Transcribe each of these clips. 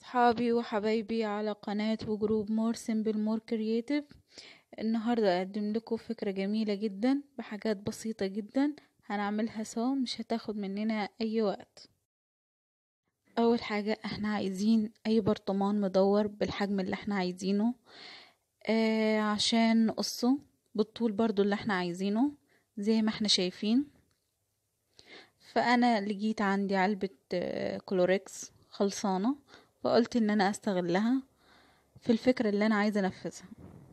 صحابي وحبايبي على قناة وجروب مور سيمبل مور كرييتيف النهاردة اقدم لكم فكرة جميلة جدا بحاجات بسيطة جدا هنعملها سوا مش هتاخد مننا اي وقت اول حاجة احنا عايزين اي برطمان مدور بالحجم اللي احنا عايزينه آه عشان نقصه بالطول برضو اللي احنا عايزينه زي ما احنا شايفين فانا لقيت عندي علبة آه كلوريكس خلصانة فقلت ان انا استغلها في الفكرة اللي انا عايزة انفذها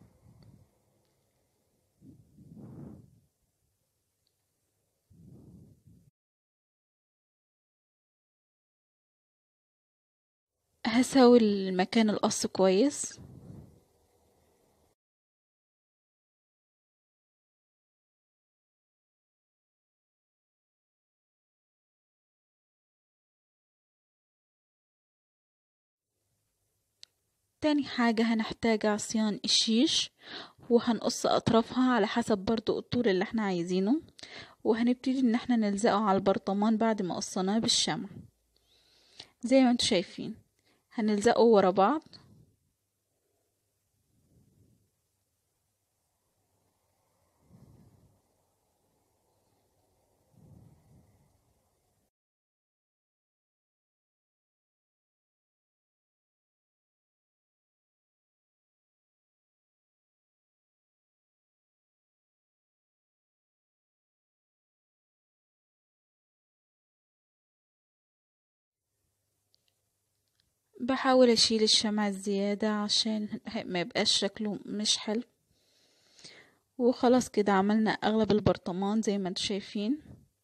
هسوي المكان القص كويس تاني حاجة هنحتاج عصيان الشيش وهنقص اطرافها على حسب برضو الطول اللي احنا عايزينه وهنبتدي ان احنا نلزقه على البرطمان بعد ما قصناه بالشمع زي ما انتوا شايفين هنلزقه ورا بعض بحاول اشيل الشمع الزيادة عشان ما يبقاش شكله مش حلو وخلاص كده عملنا اغلب البرطمان زي ما انتوا شايفين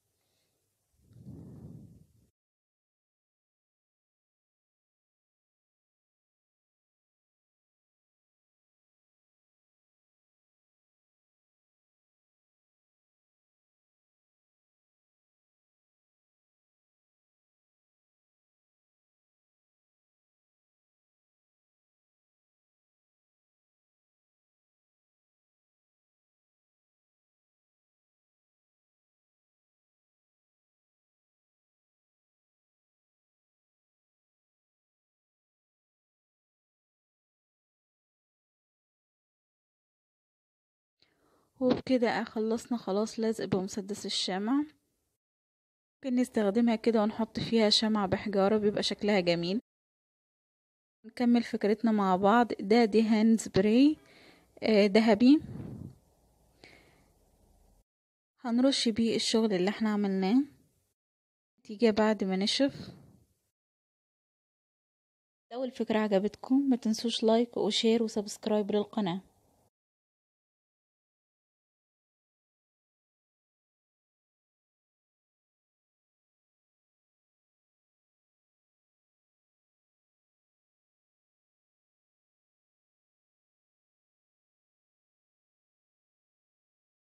وبكده خلصنا خلاص لزق بمسدس الشمع بنستخدمها كده ونحط فيها شمع بحجارة بيبقى شكلها جميل نكمل فكرتنا مع بعض ده دهان سبراي ذهبي هنرش بيه الشغل اللي احنا عملناه نتيجة بعد ما نشف لو الفكرة عجبتكم ما تنسوش لايك وشير وسبسكرايب للقناة